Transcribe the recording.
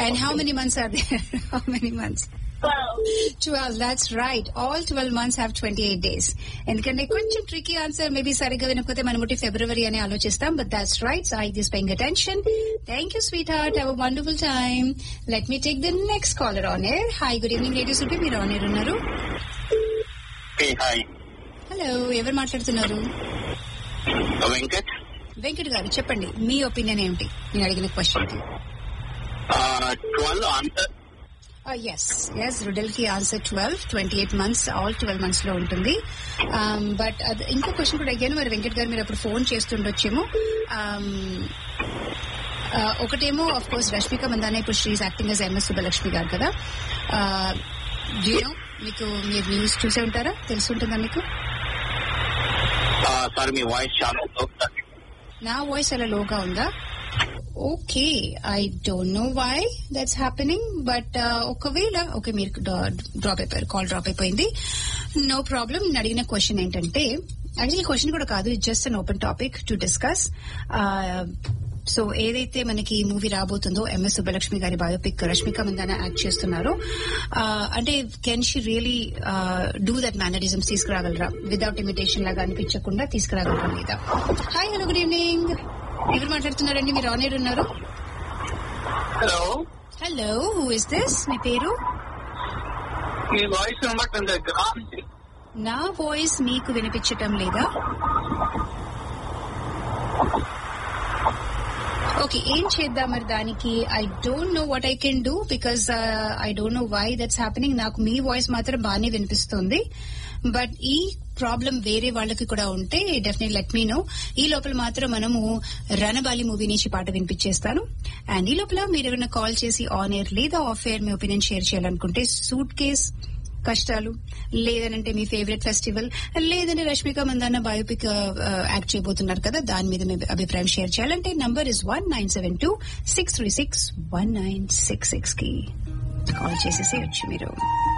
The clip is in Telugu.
And how many months are there how many months twelve that's right all twelve months have twenty eight days ఎందుకంటే కొంచెం ట్రికీ ఆన్సర్ మేబీ సరిగ్గా వినకపోతే మనం ముట్టి ఫిబ్రవరి అని ఆలోచిస్తాం but that's right I this paying attention thank you sweetheart have wonderful time let me take the next caller on air hi good evening ladies ఉంటే మీరు ఆన్ ఎయిర్ ఉన్నారు హాయ్ హలో ఎవరు మాట్లాడుతున్నారు వెంకట్ వెంకట్ గారు చెప్పండి మీ ఒపీనియన్ ఏమిటి నేను అడిగిన క్వశ్చన్ కి twelve answer S S riddle కి answer twelve twenty eight months all twelve months లో ఉంటుంది బట్ ఇంకో క్వశ్చన్ కూడా అడిగాను మరి వెంకట్ గారు మీరు అప్పుడు ఫోన్ చేస్తుండొచ్చేమో Um, uh, ఒకటేమో ఆఫ్ కోర్స్ రష్మిక మందానే ఇప్పుడు శ్రీస్ acting S M S Subbulakshmi garu కదా యూనో మీకు మీరు న్యూస్ చూసే ఉంటారా తెలిసి ఉంటుందా మీకు సార్ మీ వాయిస్ చాలా low ఉంది. నా వాయిస్ అలా లోగా ఉందా okay I don't know why that's happening but ఒకవేళ ఓకే మీరు డ్రాప్ అయిపోయారు కాల్ డ్రాప్ అయిపోయింది నో ప్రాబ్లం నేను అడిగిన క్వశ్చన్ ఏంటంటే యాక్చువల్లీ క్వశ్చన్ కూడా కాదు it just an open topic to discuss so ఏదైతే మనకి ఈ మూవీ రాబోతుందో ఎంఎస్ సుబ్బలక్ష్మి గారి బయోపిక్ రష్మిక మందాన యాక్ట్ చేస్తున్నారో uh, అంటే can she really do that mannerisms తీసుకురాగలరా without imitation లాగా అనిపించకుండా తీసుకురాగలరా లేదా హాయ్ హలో గుడ్ ఈవినింగ్ ఎవరు మాట్లాడుతున్నారండి మీరు ఆన్ ఎయిర్ ఉన్నారు hello hello who is this మీ పేరు మీ వాయిస్ వినబడుతుంది నా వాయిస్ మీకు వినిపించటం లేదా ఓకే ఏం చేద్దాం మరి దానికి I don't know what I can do because I don't know why that's happening నాకు మీ వాయిస్ మాత్రం బాగానే వినిపిస్తుంది బట్ ఈ ప్రాబ్లం వేరే వాళ్ళకి కూడా ఉంటే డెఫినెట్ లెట్ మీ నో ఈ లోపల మాత్రం మనము రణబాలి మూవీ నుంచి పాట వినిపించేస్తాను అండ్ ఈ లోపల మీరు ఏమైనా కాల్ చేసి ఆన్ ఎయిర్ లేదా ఆఫ్ ఎయిర్ మీ ఒపీనియన్ షేర్ చేయాలనుకుంటే సూట్ కేస్ కష్టాలు లేదనంటే మీ ఫేవరెట్ ఫెస్టివల్ లేదంటే రష్మిక మందాన బయోపిక్ యాక్ట్ చేయబోతున్నారు కదా దాని మీద మీ అభిప్రాయం షేర్ చేయాలంటే number is one nine seven two six three six one nine six six కి కాల్ చేసేసి వచ్చు మీరు